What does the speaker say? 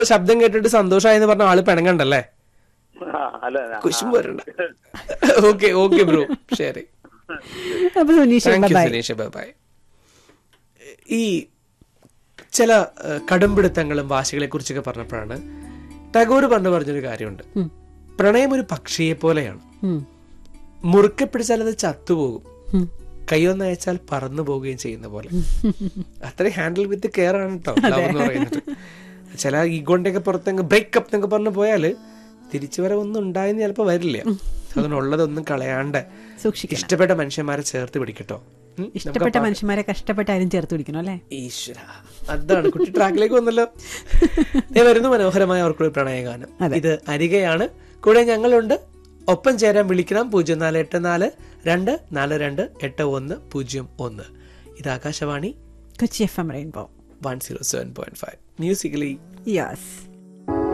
ശബ്ദം കേട്ടിട്ട് സന്തോഷമായെന്ന് പറഞ്ഞ ആള് പിണങ്ങണ്ടല്ലേ ആ, അല്ല ആ, കുശുമ്പ് വരണ്ട ഓക്കെ ഓക്കെ ബ്രോ ശരി അപ്പൊ Suneesh thank you bye Suneesh bye ഈ ചില ഏഹ്, കടുംപിടുത്തങ്ങളും വാശികളെ കുറിച്ചൊക്കെ പറഞ്ഞപ്പോഴാണ് ടാഗോർ പറഞ്ഞു പറഞ്ഞൊരു കാര്യമുണ്ട് പ്രണയം ഒരു പക്ഷിയെ പോലെയാണ് മുറുക്കെ പിടിച്ചാൽ അത് ചത്തുപോകും കൈയൊന്ന് അയച്ചാൽ പറന്നു പോവുകയും ചെയ്യുന്ന പോലെ അത്രയും ഹാൻഡിൽ വിത്ത് കെയർ ആണ് കേട്ടോ ലവ് എന്ന് പറയുന്നത് ചില ഈഗോന്റെ ഒക്കെ പുറത്തങ്ങ് ബ്രേക്കപ്പ് എന്നൊക്കെ പറഞ്ഞു പോയാല് തിരിച്ചു വരവൊന്നും ഉണ്ടായെന്ന് ചിലപ്പോ വരില്ല അതിനുള്ളതൊന്നും കളയാണ്ട് സൂക്ഷിക്കണം ഇഷ്ടപ്പെട്ട മനുഷ്യന്മാരെ ചേർത്ത് പിടിക്കട്ടോ ഉം? ഇഷ്ടപ്പെട്ട മനുഷ്യന്മാരെ കഷ്ടപ്പെട്ടാലും ചേർത്ത് പിടിക്കണം അല്ലേ ഈശ്വര അതാണ് കുട്ടി ട്രാക്കിലേക്ക് വന്നല്ലോ ദേ വരുന്നു മനോഹരമായ അവർക്കൊരു പ്രണയഗാനം ഇത് അരികെയാണ് കൂടെ ഞങ്ങളുണ്ട് ഒപ്പം ചേരാൻ വിളിക്കണം പൂജ്യം നാല് എട്ട് നാല് രണ്ട് നാല് രണ്ട് എട്ട് ഒന്ന് പൂജ്യം ഒന്ന് ഇത് Akashvani Kochi F M rainbow one zero seven point five musically yes